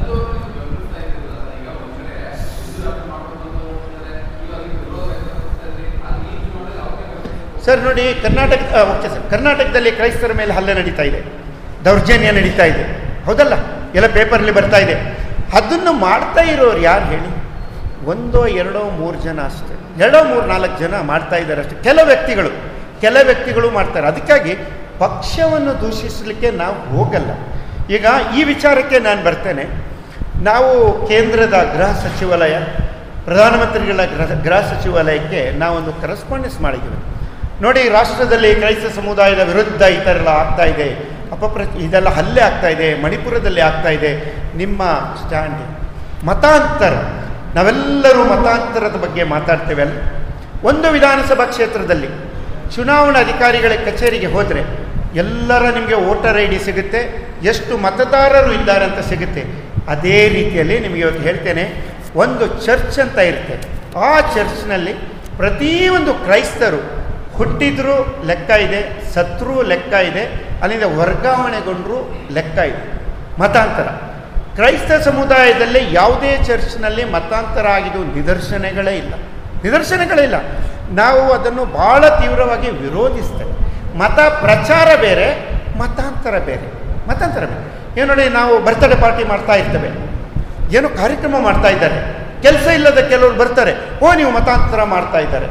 ಸರ್ ನೋಡಿ ಕರ್ನಾಟಕ ಆ, ಓಕೆ ಸರ್ ಕರ್ನಾಟಕದಲ್ಲಿ ಕ್ರೈಸ್ತರ ಮೇಲೆ ಹಲ್ಲೆ ನಡೀತಾ ಇದೆ ದೌರ್ಜನ್ಯ ನಡೀತಾ ಇದೆ ಹೌದಲ್ಲ ಎಲ್ಲ ಪೇಪರಲ್ಲಿ ಬರ್ತಾ ಇದೆ ಅದನ್ನು ಮಾಡ್ತಾ ಇರೋರು ಯಾರು ಹೇಳಿ ಒಂದೋ ಎರಡೋ ಮೂರು ಜನ ಅಷ್ಟೇ ಎರಡೋ ಮೂರು ನಾಲ್ಕು ಜನ ಮಾಡ್ತಾ ಇದ್ದಾರೆ ಅಷ್ಟೇ ಕೆಲ ವ್ಯಕ್ತಿಗಳು ಕೆಲ ವ್ಯಕ್ತಿಗಳು ಮಾಡ್ತಾರೆ ಅದಕ್ಕಾಗಿ ಪಕ್ಷವನ್ನು ದೂಷಿಸಲಿಕ್ಕೆ ನಾವು ಹೋಗಲ್ಲ ಈಗ ಈ ವಿಚಾರಕ್ಕೆ ನಾನು ಬರ್ತೇನೆ ನಾವು ಕೇಂದ್ರದ ಗೃಹ ಸಚಿವಾಲಯ ಪ್ರಧಾನಮಂತ್ರಿಗಳ ಗೃಹ ಗೃಹ ಸಚಿವಾಲಯಕ್ಕೆ ನಾವೊಂದು ಕರೆಸ್ಪಾಂಡೆನ್ಸ್ ಮಾಡಿದ್ದೀವಿ ನೋಡಿ ರಾಷ್ಟ್ರದಲ್ಲಿ ಕ್ರೈಸ್ತ ಸಮುದಾಯದ ವಿರುದ್ಧ ಈ ಥರ ಎಲ್ಲ ಆಗ್ತಾ ಇದೆ ಅಪಪ್ರ ಇದೆಲ್ಲ ಹಲ್ಲೆ ಆಗ್ತಾ ಇದೆ ಮಣಿಪುರದಲ್ಲಿ ಆಗ್ತಾ ಇದೆ ನಿಮ್ಮ ಸ್ಟ್ಯಾಂಡ್ ಮತಾಂತರ ನಾವೆಲ್ಲರೂ ಮತಾಂತರದ ಬಗ್ಗೆ ಮಾತಾಡ್ತೇವೆ ಅಲ್ಲ ಒಂದು ವಿಧಾನಸಭಾ ಕ್ಷೇತ್ರದಲ್ಲಿ ಚುನಾವಣಾ ಅಧಿಕಾರಿಗಳ ಕಚೇರಿಗೆ ಹೋದರೆ ಎಲ್ಲರ ನಿಮಗೆ ವೋಟರ್ ಐ ಡಿ ಸಿಗುತ್ತೆ ಎಷ್ಟು ಮತದಾರರು ಇದ್ದಾರೆ ಅಂತ ಸಿಗುತ್ತೆ ಅದೇ ರೀತಿಯಲ್ಲಿ ನಿಮಗೆ ಇವತ್ತು ಹೇಳ್ತೇನೆ ಒಂದು ಚರ್ಚ್ ಅಂತ ಇರುತ್ತೆ ಆ ಚರ್ಚ್ನಲ್ಲಿ ಪ್ರತಿಯೊಂದು ಕ್ರೈಸ್ತರು ಹುಟ್ಟಿದ್ರೂ ಲೆಕ್ಕ ಇದೆ ಸತ್ರೂ ಲೆಕ್ಕ ಇದೆ ಅಲ್ಲಿಂದ ವರ್ಗಾವಣೆಗೊಂಡರೂ ಲೆಕ್ಕ ಇದೆ ಮತಾಂತರ ಕ್ರೈಸ್ತ ಸಮುದಾಯದಲ್ಲಿ ಯಾವುದೇ ಚರ್ಚ್ನಲ್ಲಿ ಮತಾಂತರ ಆಗಿದ್ದು ನಿದರ್ಶನಗಳೇ ಇಲ್ಲ ನಿದರ್ಶನಗಳೇ ಇಲ್ಲ ನಾವು ಅದನ್ನು ಭಾಳ ತೀವ್ರವಾಗಿ ವಿರೋಧಿಸ್ತೇವೆ ಮತ ಪ್ರಚಾರ ಬೇರೆ ಮತಾಂತರ ಬೇರೆ ಮತಾಂತರ ಬೇರೆ ಏನು ನೋಡಿ ನಾವು ಬರ್ತ್ಡೇ ಪಾರ್ಟಿ ಮಾಡ್ತಾ ಇರ್ತೇವೆ ಏನೋ ಕಾರ್ಯಕ್ರಮ ಮಾಡ್ತಾ ಇದ್ದಾರೆ ಕೆಲಸ ಇಲ್ಲದ ಕೆಲವರು ಬರ್ತಾರೆ ಓ ನೀವು ಮತಾಂತರ ಮಾಡ್ತಾ ಇದ್ದಾರೆ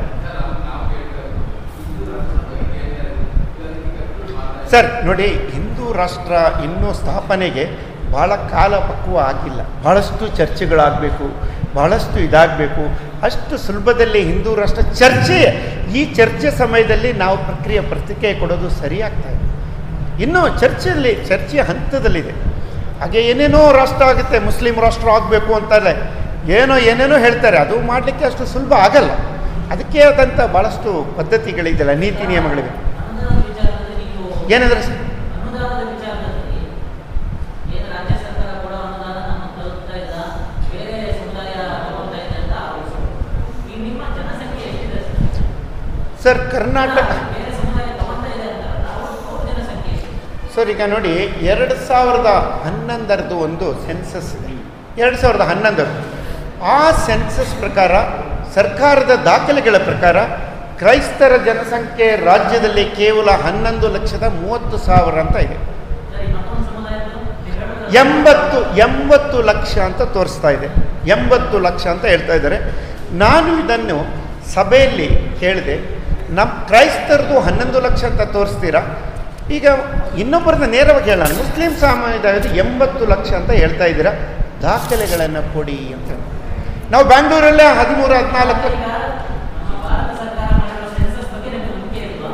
ಸರ್ ನೋಡಿ ಹಿಂದೂ ರಾಷ್ಟ್ರ ಇನ್ನೂ ಸ್ಥಾಪನೆಗೆ ಭಾಳ ಕಾಲ ಪಕ್ವ ಆಗಿಲ್ಲ ಭಾಳಷ್ಟು ಚರ್ಚೆಗಳಾಗಬೇಕು ಭಾಳಷ್ಟು ಇದಾಗಬೇಕು ಅಷ್ಟು ಸುಲಭದಲ್ಲಿ ಹಿಂದೂ ರಾಷ್ಟ್ರ ಚರ್ಚೆ ಈ ಚರ್ಚೆ ಸಮಯದಲ್ಲಿ ನಾವು ಪ್ರಕ್ರಿಯೆ ಪ್ರತಿಕ್ರಿಯೆ ಕೊಡೋದು ಸರಿಯಾಗ್ತಾ ಇದೆ ಇನ್ನೂ ಚರ್ಚೆಯಲ್ಲಿ ಚರ್ಚೆಯ ಹಂತದಲ್ಲಿದೆ ಹಾಗೆ ಏನೇನೋ ರಾಷ್ಟ್ರ ಆಗುತ್ತೆ ಮುಸ್ಲಿಂ ರಾಷ್ಟ್ರ ಆಗಬೇಕು ಅಂತಾರೆ ಏನೋ ಏನೇನೋ ಹೇಳ್ತಾರೆ ಅದು ಮಾಡಲಿಕ್ಕೆ ಅಷ್ಟು ಸುಲಭ ಆಗಲ್ಲ ಅದಕ್ಕೆ ಆದಂಥ ಭಾಳಷ್ಟು ಪದ್ಧತಿಗಳಿದೆಯಲ್ಲ ನೀತಿ ನಿಯಮಗಳಿವೆ ಅನುದಾನದ ವಿಚಾರದಲ್ಲಿ ನೀವು ಏನಂದ್ರೆ ಸರ್ ಅನುದಾನದ ವಿಚಾರದಲ್ಲಿ ಏನು ರಾಜ್ಯ ಸರ್ಕಾರ ಕೊಡೋ ಅನುದಾನ ನಮಗೆ ತಲುಪ್ತಾ ಇಲ್ಲ ಬೇರೆ ಸಮುದಾಯ ತಗೊಳ್ತಾ ಇದೆ ಅಂತ ಆರೋಪಿಸೋದು ಈ ನಿಮ್ಮ ಜನಸಂಖ್ಯೆ ಎಷ್ಟಿದೆ ಸರ್? ಸರ್ ಕರ್ನಾಟಕ ಬೇರೆ ಸಮುದಾಯ ತಗೊಳ್ತಾ ಇದೆ ಅಂತ ಅವ್ರ ಅವ್ರ ಜನಸಂಖ್ಯೆ ಎಷ್ಟು? ಸರ್ ಈಗ ನೋಡಿ ಎರಡು ಸಾವಿರದ ಹನ್ನೊಂದರದ್ದು ಒಂದು ಸೆನ್ಸಸ್ ಇದೆ ಎರಡು ಸಾವಿರದ ಹನ್ನೊಂದರದ್ದು ಆ ಸೆನ್ಸಸ್ ಪ್ರಕಾರ ಸರ್ಕಾರದ ದಾಖಲೆಗಳ ಪ್ರಕಾರ ಕ್ರೈಸ್ತರ ಜನಸಂಖ್ಯೆ ರಾಜ್ಯದಲ್ಲಿ ಕೇವಲ ಹನ್ನೊಂದು ಲಕ್ಷದ ಮೂವತ್ತು ಸಾವಿರ ಅಂತ ಇದೆ ಸರಿ ಮತ್ತೊಂದು ಸಮುದಾಯದ್ದು ನೀವು ಹೇಳೋದು ಎಂಬತ್ತು ಎಂಬತ್ತು ಲಕ್ಷ ಅಂತ ತೋರಿಸ್ತಾ ಇದೆ ಎಂಬತ್ತು ಲಕ್ಷ ಅಂತ ಹೇಳ್ತಾ ಇದ್ದಾರೆ ನಾನು ಇದನ್ನು ಸಭೆಯಲ್ಲಿ ಕೇಳಿದೆ ನಮ್ಮ ಕ್ರೈಸ್ತರದು ಹನ್ನೊಂದು ಲಕ್ಷ ಅಂತ ತೋರಿಸ್ತೀರಾ ಈಗ ಇನ್ನೊಬ್ಬರನ್ನ ನೇರವಾಗಿ ಹೇಳೋಣ ಮುಸ್ಲಿಂ ಸಮುದಾಯದ ಎಂಬತ್ತು ಲಕ್ಷ ಅಂತ ಹೇಳ್ತಾ ಇದ್ದೀರಾ ದಾಖಲೆಗಳನ್ನು ಕೊಡಿ ಅಂತ ನಾವು ಬ್ಯಾಂಗ್ಳೂರಲ್ಲೇ ಹದಿಮೂರು ಹದಿನಾಲ್ಕು ಈಗ ನಮ್ಮ ಭಾರತ ಸರ್ಕಾರ ಮಾಡಿರೋ ಸೆನ್ಸಸ್ ಬಗ್ಗೆ ನಿಮಗೆ ನಂಬಿಕೆ ಇಲ್ವಾ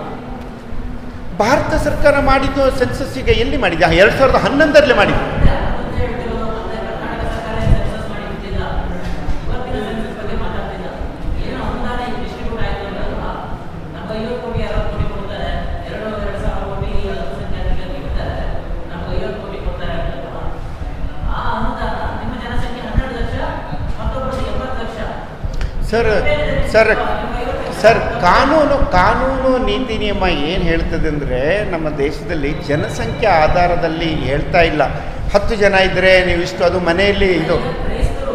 ಭಾರತ ಸರ್ಕಾರ ಮಾಡಿದ್ದು ಸೆನ್ಸಸ್ ಈಗ ಎಲ್ಲಿ ಮಾಡಿದ್ಯಾ ಎರಡು ಸಾವಿರದ ಹನ್ನೊಂದರಲ್ಲೇ ಮಾಡಿದ್ದು ಮುಂದೆ ಹೇಳ್ತಿರೋದು ಮತ್ತೆ ಕರ್ನಾಟಕ ಸರ್ಕಾರ ಸೆನ್ಸಸ್ ಮಾಡಿ ಬಿಟ್ಟಿಲ್ಲ ಇವತ್ತಿನ ಸೆನ್ಸಸ್ ಬಗ್ಗೆ ಮಾತಾಡ್ತಿಲ್ಲ ಏನೋ ಅನುದಾನ ಈಗ ಡಿಸ್ಟ್ರಿಬ್ಯೂಟ್ ಆಯ್ತು ಅಂದ್ರೆ ಅಲ್ವಾ ನಮ್ಗೆ ಐವತ್ತು ಕೋಟಿ ಅರವತ್ತು ಕೋಟಿ ಕೊಡ್ತಾರೆ ಎರಡು ಎರಡು ಸಾವಿರ ಕೋಟಿ ಅಲ್ಪಸಂಖ್ಯಾತರಿಗೆ ಇರ್ತಾರೆ ನಮ್ಗೆ ಐವತ್ತು ಕೋಟಿ ಕೊಡ್ತಾರೆ ಅಂತಲ್ವಾ ಆ ಅನುದಾನ ನಿಮ್ಮ ಜನಸಂಖ್ಯೆ ಹನ್ನೆರಡು ಲಕ್ಷ ಮತ್ತೊಬ್ಬರು ಎಂಬತ್ತು ಲಕ್ಷ ಸರ್ ಸರ್ ಸರ್ ಕಾನೂನು ಕಾನೂನು ನೀತಿ ನಿಯಮ ಏನು ಹೇಳ್ತದೆ ಅಂದರೆ ನಮ್ಮ ದೇಶದಲ್ಲಿ ಜನಸಂಖ್ಯೆ ಆಧಾರದಲ್ಲಿ ಹೇಳ್ತಾ ಇಲ್ಲ ಹತ್ತು ಜನ ಇದ್ದರೆ ನೀವು ಇಷ್ಟು ಅದು ಮನೆಯಲ್ಲಿ ಇದು ಕ್ರೈಸ್ತರು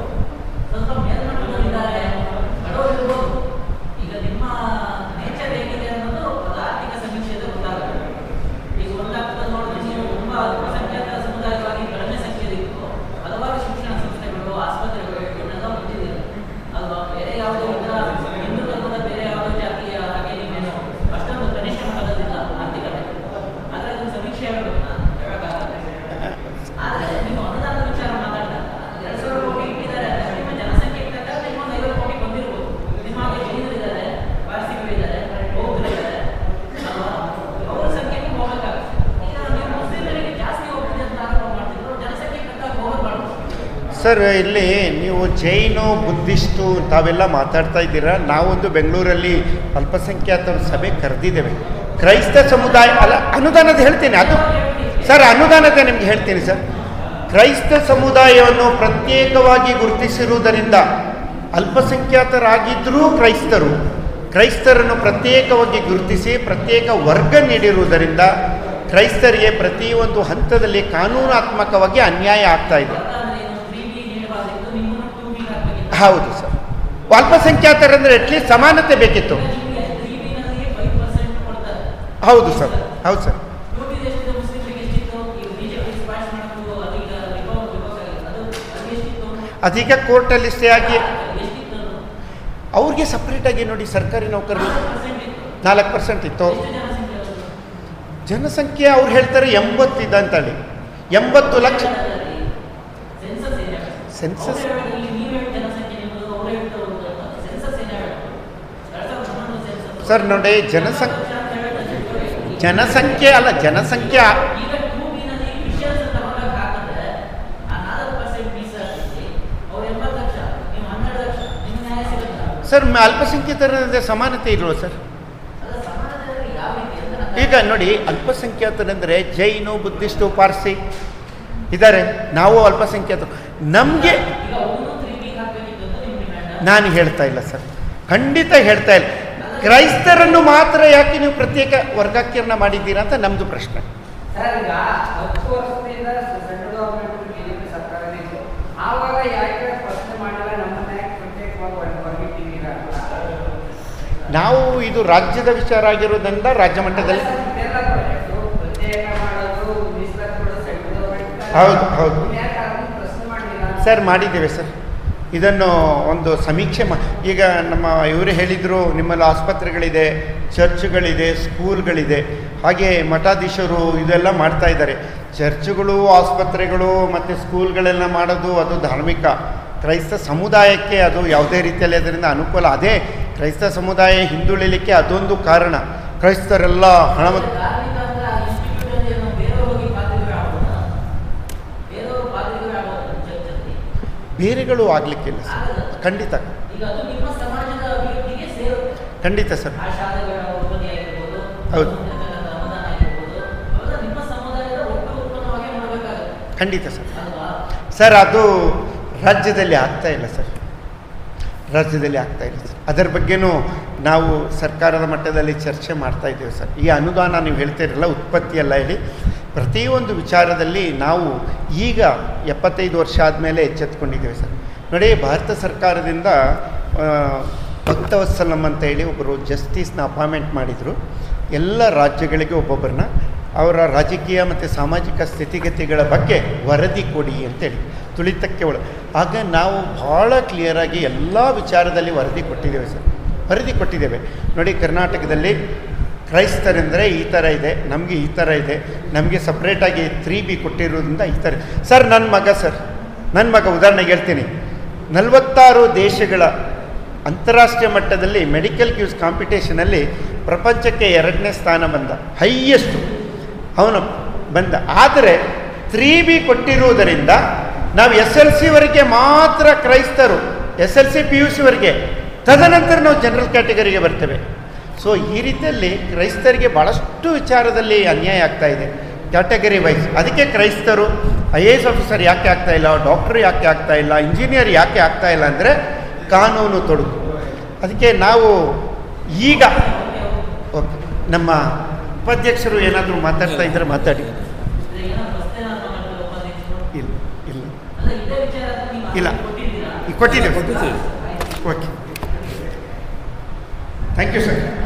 ಸ್ವಲ್ಪ ಮೇಲ್ಮಟ್ಟದಲ್ಲಿದ್ದಾರೆ ಬಡವರು ಇರ್ಬೋದು ಈಗ ನಿಮ್ಮ ನೇಚರ್ ಹೇಗಿದೆ ಅನ್ನೋದು ಅದು ಆರ್ಥಿಕ ಸಮೀಕ್ಷೆಯಲ್ಲಿ ಗೊತ್ತಾಗುತ್ತೆ ಈಗ ಒಂದಾಗ್ತದೆ ನೋಡಿದ್ರೆ ನೀವು ತುಂಬ ಅಲ್ಪಸಂಖ್ಯಾತ ಸಮುದಾಯವಾಗಿ ಕಡಿಮೆ ಸಂಖ್ಯೆಯಲ್ಲಿತ್ತು ಹಲವಾರು ಶಿಕ್ಷಣ ಸಂಸ್ಥೆಗಳು ಆಸ್ಪತ್ರೆಗಳು ಇವನ್ನೆಲ್ಲ ಹೊಂದಿದ್ದೀರಿ ಅಲ್ವಾ ಬೇರೆ ಯಾವುದೇ ಇತರ ಹಿಂದೂ ಧರ್ಮದ ಬೇರೆ ಯಾವುದೇ ಜಾತಿಯ ಹಾಗೆ ನೀವೇನು ಅಷ್ಟೊಂದು ಕನಿಷ್ಠ ಮಟ್ಟದಲ್ಲಿಲ್ಲ ಆರ್ಥಿಕತೆ ಆದರೆ ಅದನ್ನು ಸಮೀಕ್ಷೆ ಹೇಳಬೇಕು ಹೇಳೋಕ್ಕಾಗತ್ತೆ ಆದರೆ ನೀವು ಅನುದಾನದ ವಿಚಾರ ಮಾತಾಡಿದಾಗ ಎರಡು ಸಾವಿರ ಕೋಟಿ ಇಟ್ಟಿದ್ದಾರೆ ಅಂದ್ರೆ ನಿಮ್ಮ ಜನಸಂಖ್ಯೆ ತಕ್ಕಂತೆ ಇನ್ನೊಂದು ಐವತ್ತು ಕೋಟಿ ಬಂದಿರ್ಬೋದು ನಿಮ್ಮ ಹಾಗೆ ಜೈನರಿದ್ದಾರೆ ಪಾರ್ಸಿಗಳಿದ್ದಾರೆ ಬೌದ್ಧರಿದ್ದಾರೆ ಅಲ್ವಾ ಅವ್ರ ಸಂಖ್ಯೆ ನೀವು ಹೋಗಬೇಕಾಗುತ್ತೆ ಈಗ ನೀವು ಮುಸ್ಲಿಮರಿಗೆ ಜಾಸ್ತಿ ಹೋಗ್ತಿದೆ ಅಂತ ಆರೋಪ ಮಾಡ್ತಿದ್ರು ಜನಸಂಖ್ಯೆ ತಕ್ಕ ಹೋಗಬಾರ್ದು ಸರ್ ಇಲ್ಲಿ ನೀವು ಜೈನು ಬುದ್ಧಿಸ್ಟು ತಾವೆಲ್ಲ ಮಾತಾಡ್ತಾ ಇದ್ದೀರಾ ನಾವೊಂದು ಬೆಂಗಳೂರಲ್ಲಿ ಅಲ್ಪಸಂಖ್ಯಾತರ ಸಭೆ ಕರೆದಿದ್ದೇವೆ ಕ್ರೈಸ್ತ ಸಮುದಾಯ ಅಲ್ಲ ಅನುದಾನದ ಹೇಳ್ತೀನಿ ಅದು ಸರ್ ಅನುದಾನದ ನಿಮ್ಗೆ ಹೇಳ್ತೀನಿ ಸರ್ ಕ್ರೈಸ್ತ ಸಮುದಾಯವನ್ನು ಪ್ರತ್ಯೇಕವಾಗಿ ಗುರುತಿಸಿರುವುದರಿಂದ ಅಲ್ಪಸಂಖ್ಯಾತರಾಗಿದ್ದರೂ ಕ್ರೈಸ್ತರು ಕ್ರೈಸ್ತರನ್ನು ಪ್ರತ್ಯೇಕವಾಗಿ ಗುರುತಿಸಿ ಪ್ರತ್ಯೇಕ ವರ್ಗ ನೀಡಿರುವುದರಿಂದ ಕ್ರೈಸ್ತರಿಗೆ ಪ್ರತಿಯೊಂದು ಹಂತದಲ್ಲಿ ಕಾನೂನಾತ್ಮಕವಾಗಿ ಅನ್ಯಾಯ ಆಗ್ತಾ ಇದೆ ಅಂದ್ರೆ ಏನು ತ್ರೀ ಬಿ ನೀಡಬಾರ್ದಿತ್ತು ನಿಮ್ಮನ್ನು ಟೂ ಬಿ ಹಾಕಬೇಕಿತ್ತು ಹೌದು ಸರ್ ಅಲ್ಪಸಂಖ್ಯಾತರಂದ್ರೆ ಅಟ್ಲೀಸ್ಟ್ ಸಮಾನತೆ ಬೇಕಿತ್ತು ನಿಮಗೆ ತ್ರೀ ಬಿನಲ್ಲಿ ಫೈವ್ ಪರ್ಸೆಂಟ್ ಕೊಡ್ತಾರೆ ಹೌದು ಸರ್ ಹೌದು ಸರ್ ಟೂ ಬಿ ಎಷ್ಟಿದೆ ಮುಸ್ಲಿಮರಿಗೆ ಎಷ್ಟಿತ್ತು ಈಗ ಬಿಜೆಪಿ ಸ್ಪಾಶ್ ಮಾಡೋದು ಅದೀಗ ರಿಪೋರ್ಟ್ ರಿಪೋರ್ಟ್ ಆಗಿದೆ ಅದು ಅದು ಎಷ್ಟಿತ್ತು ಅದೀಗ ಕೋರ್ಟಲ್ಲಿ ಸ್ಟೇ ಆಗಿ ಎಷ್ಟಿತ್ತು ಅದು ಅವ್ರಿಗೆ ಸಪ್ರೇಟಾಗಿ ನೋಡಿ ಸರ್ಕಾರಿ ನೌಕರರು ಪರ್ಸೆಂಟ್ ಇತ್ತು ನಾಲ್ಕು ಪರ್ಸೆಂಟ್ ಇತ್ತು ಎಷ್ಟು ಜನಸಂಖ್ಯೆ ಅದು? ಜನಸಂಖ್ಯೆ ಅವ್ರು ಹೇಳ್ತಾರೆ ಎಂಬತ್ತಿದೆ ಅಂತೇಳಿ ಎಂಬತ್ತು ಲಕ್ಷ ಸೆನ್ಸಸ್ ಏನ್ ಹೇಳುತ್ತೆ? ಸೆನ್ಸಸ್ ಅವ್ರು ಹೇಳೋದು ಇಲ್ಲಿ ನೀವು ಹೇಳಿದ ಜನಸಂಖ್ಯೆ ನಿಮ್ಮದು, ಅವ್ರು ಹೇಳಿದ್ದು ಅವ್ರದ್ದು ಅಂತ. ಸೆನ್ಸಸ್ ಏನ್ ಹೇಳುತ್ತೆ? ಎರಡ್ ಸಾವಿರದ ಹನ್ನೊಂದು ಸೆನ್ಸಸ್. ಸರ್ ನೋಡಿ ಜನಸಂಖ್ಯೆ ಲಕ್ಷ ಅಂತ ಹೇಳುತ್ತೆ. ಜನಸಂಖ್ಯೆ ಅಲ್ಲ ಜನಸಂಖ್ಯೆ ಈಗ ಟೂ ಬಿನಲ್ಲಿ ಕ್ರಿಶ್ಚಿಯನ್ಸ್ ತಗೊಂಡಾಗ ಹಾಕಿದ್ರೆ ಆ ನಾಲ್ಕು ಪರ್ಸೆಂಟ್ ಮೀಸಲಾತಿ ಅವ್ರು ಎಂಬತ್ತು ಲಕ್ಷ ನೀವು ಸರ್ ಮ- ಅಲ್ಪಸಂಖ್ಯಾತರ ಸಮಾನತೆ ಇಲ್ವ ಸರ್ ಅದರ ಸಮಾಜದಲ್ಲಿ ಯಾವ ರೀತಿ ಅಂತ ನಾನು ಈಗ ನೋಡಿ ಅಲ್ಪಸಂಖ್ಯಾತರೆಂದರೆ ಜೈನು ಬುದ್ಧಿಸ್ಟು ಪಾರ್ಸಿ ಇದ್ದಾರೆ ನಾವು ಅಲ್ಪಸಂಖ್ಯಾತರು ನಮಗೆ ಈಗ ಅವನು ತ್ರೀ ವೀಕ್ ಹಾಕ್ಬೇಕಿತ್ತು ಅಂತ ನಿಮ್ಮ ಡಿಮ್ಯಾಂಡ್ ನಾನು ಹೇಳ್ತಾ ಇಲ್ಲ ಸರ್ ಖಂಡಿತ ಹೇಳ್ತಾ ಇಲ್ಲ ಕ್ರೈಸ್ತರನ್ನು ಮಾತ್ರ ಯಾಕೆ ನೀವು ಪ್ರತ್ಯೇಕ ವರ್ಗೀಕರಣ ಮಾಡಿದ್ದೀರಾ ಅಂತ ನಮ್ಮದು ಪ್ರಶ್ನೆ ಸರ್ ಈಗ ಹತ್ತು ವರ್ಷದಿಂದ ಸೆಂಟ್ರಲ್ ಗವರ್ಮೆಂಟ್ ಬಿಜೆಪಿ ಸರ್ಕಾರನೇ ಇತ್ತು ಆವಾಗ ಯಾಕೆ ಪ್ರಶ್ನೆ ಮಾಡಿಲ್ಲ ನಮ್ಮನ್ನ ಯಾಕೆ ಪ್ರತ್ಯೇಕವಾಗಿ ಹೊರ- ಹೊರಗಿಟ್ಟಿದ್ದೀರಾ ಅಂತ? ನಾವು ಇದು ರಾಜ್ಯದ ವಿಚಾರ ಆಗಿರೋದ್ರಿಂದ ರಾಜ್ಯ ಮಟ್ಟದಲ್ಲಿ ಸರ್, ಇದೆಲ್ಲ project ಪ್ರತ್ಯೇಕ ಮಾಡೋದು ಮೀಸಲಾತಿ ಕೊಡೋದು ಸೆಂಟ್ರಲ್ ಗವರ್ಮೆಂಟ್ ಹೌದು, ಹೌದು. ಯಾಕೆ ಅದನ್ನ ಪ್ರಶ್ನೆ ಮಾಡಿಲ್ಲ ಸರ್ ಮಾಡಿದ್ದೇವೆ ಸರ್ ಇದನ್ನು ಒಂದು ಸಮೀಕ್ಷೆ ಮಾ ಈಗ ನಮ್ಮ ಇವರು ಹೇಳಿದರು ನಿಮ್ಮಲ್ಲಿ ಆಸ್ಪತ್ರೆಗಳಿದೆ ಚರ್ಚ್ಗಳಿದೆ ಸ್ಕೂಲ್ಗಳಿದೆ ಹಾಗೆ ಮಠಾಧೀಶರು ಇದೆಲ್ಲ ಮಾಡ್ತಾ ಇದ್ದಾರೆ ಚರ್ಚ್ಗಳು ಆಸ್ಪತ್ರೆಗಳು ಮತ್ತು ಸ್ಕೂಲ್ಗಳೆಲ್ಲ ಮಾಡೋದು ಅದು ಧಾರ್ಮಿಕ ಕ್ರೈಸ್ತ ಸಮುದಾಯಕ್ಕೆ ಅದು ಯಾವುದೇ ರೀತಿಯಲ್ಲಿ ಅದರಿಂದ ಅನುಕೂಲ ಅದೇ ಕ್ರೈಸ್ತ ಸಮುದಾಯ ಹಿಂದುಳಿಲಿಕ್ಕೆ ಅದೊಂದು ಕಾರಣ ಕ್ರೈಸ್ತರೆಲ್ಲ ಹಣ ಧಾರ್ಮಿಕ ಅಂದ್ರೆ ಆ ಇನ್ಸ್ಟಿಟ್ಯೂಟ್ ಅಲ್ಲಿ ನಾವು ಬೇರೆಯವರು ಹೋಗಿ ಪಾದ್ರಿಗಳು ಆಗ್ಬೋದಾ ಬೇರೆಯವರು ಪಾದ್ರಿಗಳು ಆಗ್ಬೋದು ಚರ್ಚಲ್ಲಿ ಬೇರೆಗಳು ಆಗಲಿಕ್ಕಿಲ್ಲ ಸರ್ ಖಂಡಿತ ಈಗ ಅದು ನಿಮ್ಮ ಸಮಾಜದ ಅಭಿವೃದ್ಧಿಗೆ ಸೇರುತ್ತೆ ಖಂಡಿತ ಸರ್ ಆ ಶಾಲೆಗಳ ಉತ್ಪತ್ತಿ ಆಗಿರ್ಬೋದು ಹೌದು. ಸಮುದಾಯದ ಅನುದಾನ ಆಗಿರ್ಬೋದು ಅವೆಲ್ಲ ನಿಮ್ಮ ಸಮುದಾಯದ ಒಟ್ಟು ಉತ್ಪನ್ನವಾಗಿ ಮಾಡಬೇಕಾಗುತ್ತೆ ಖಂಡಿತ ಸರ್ ಅಲ್ವಾ ಸರ್ ಅದು ರಾಜ್ಯದಲ್ಲಿ ಆಗ್ತಾ ಇಲ್ಲ ಸರ್ ರಾಜ್ಯದಲ್ಲಿ ಆಗ್ತಾ ಇಲ್ಲ ಸರ್ ಅದರ ಬಗ್ಗೆನೂ ನಾವು ಸರ್ಕಾರದ ಮಟ್ಟದಲ್ಲಿ ಚರ್ಚೆ ಮಾಡ್ತಾ ಇದ್ದೇವೆ ಸರ್ ಈ ಅನುದಾನ ನೀವು ಹೇಳ್ತೀರಲ್ಲ ಉತ್ಪತ್ತಿ ಎಲ್ಲ ಹೇಳಿ ಪ್ರತಿಯೊಂದು ವಿಚಾರದಲ್ಲಿ ನಾವು ಈಗ ಎಪ್ಪತ್ತೈದು ವರ್ಷ ಆದಮೇಲೆ ಎಚ್ಚೆತ್ಕೊಂಡಿದ್ದೇವೆ ಸರ್ ನೋಡಿ ಭಾರತ ಸರ್ಕಾರದಿಂದ ಆ, ಭಕ್ತವತ್ಸಲಂ ಅಂತ ಹೇಳಿ ಒಬ್ಬರು ಜಸ್ಟಿಸ್ನ ಅಪಾಯಿಂಟ್ಮೆಂಟ್ ಮಾಡಿದರು ಎಲ್ಲ ರಾಜ್ಯಗಳಿಗೆ ಒಬ್ಬೊಬ್ಬರನ್ನ ಅವರ ರಾಜಕೀಯ ಮತ್ತು ಸಾಮಾಜಿಕ ಸ್ಥಿತಿಗತಿಗಳ ಬಗ್ಗೆ ವರದಿ ಕೊಡಿ ಅಂತೇಳಿ ತುಳಿತಕ್ಕೆ ಒಳ ಆಗ ನಾವು ಭಾಳ ಕ್ಲಿಯರಾಗಿ ಎಲ್ಲ ವಿಚಾರದಲ್ಲಿ ವರದಿ ಕೊಟ್ಟಿದ್ದೇವೆ ಸರ್ ವರದಿ ಕೊಟ್ಟಿದ್ದೇವೆ ನೋಡಿ ಕರ್ನಾಟಕದಲ್ಲಿ ಕ್ರೈಸ್ತರೆಂದರೆ ಈ ಥರ ಇದೆ ನಮಗೆ ಈ ಥರ ಇದೆ ನಮಗೆ ಸಪ್ರೇಟಾಗಿ ತ್ರೀ ಬಿ ಕೊಟ್ಟಿರೋದ್ರಿಂದ ಈ ಥರ ಸರ್ ನನ್ನ ಮಗ ಸರ್ ನನ್ನ ಮಗ ಉದಾಹರಣೆಗೆ ಹೇಳ್ತೀನಿ ನಲವತ್ತಾರು ದೇಶಗಳ ಅಂತಾರಾಷ್ಟ್ರೀಯ ಮಟ್ಟದಲ್ಲಿ ಮೆಡಿಕಲ್ ಕ್ಯೂಸ್ ಕಾಂಪಿಟೇಷನಲ್ಲಿ ಪ್ರಪಂಚಕ್ಕೆ ಎರಡನೇ ಸ್ಥಾನ ಬಂದ ಹೈಯೆಸ್ಟು ಅವನು ಬಂದ ಆದರೆ ತ್ರೀ ಬಿ ಕೊಟ್ಟಿರುವುದರಿಂದ ನಾವು ಎಸ್ ಎಲ್ ಸಿವರೆಗೆ ಮಾತ್ರ ಕ್ರೈಸ್ತರು S L C P U ಸಿವರೆಗೆ ತದನಂತರ ನಾವು ಜನರಲ್ ಕ್ಯಾಟಗರಿಗೆ ಬರ್ತೇವೆ ಸೊ ಈ ರೀತಿಯಲ್ಲಿ ಕ್ರೈಸ್ತರಿಗೆ ಭಾಳಷ್ಟು ವಿಚಾರದಲ್ಲಿ ಅನ್ಯಾಯ ಆಗ್ತಾ ಇದೆ ಕ್ಯಾಟಗರಿ ವೈಸ್ ಅದಕ್ಕೆ ಕ್ರೈಸ್ತರು ಐ ಎ ಎಸ್ ಆಫೀಸರ್ ಯಾಕೆ ಆಗ್ತಾ ಇಲ್ಲ ಡಾಕ್ಟ್ರು ಯಾಕೆ ಆಗ್ತಾ ಇಲ್ಲ ಇಂಜಿನಿಯರ್ ಯಾಕೆ ಆಗ್ತಾ ಇಲ್ಲ ಅಂದರೆ ಕಾನೂನು ತೊಡಕು ಅದಕ್ಕೆ ನಾವು ಈಗ ಓಕೆ ನಮ್ಮ ಉಪಾಧ್ಯಕ್ಷರು ಏನಾದರೂ ಮಾತಾಡ್ತಾ ಇದ್ದರೆ ಮಾತಾಡಿ ಇದು ಏನೋ ಪ್ರಶ್ನೆ ನಾನು ಮಾಡ್ತಿರೋ ಉಪಾಧ್ಯಕ್ಷರು ಇಲ್ಲ ಇಲ್ಲ ಅಲ್ಲ ಇದೇ ವಿಚಾರ ನೀವು ಇಲ್ಲ. ಕೊಟ್ಟಿದ್ದೀರಾ ಈಗ ಕೊಟ್ಟಿದ್ದೇವೆ ಓಕೆ ಥ್ಯಾಂಕ್ ಯು ಸರ್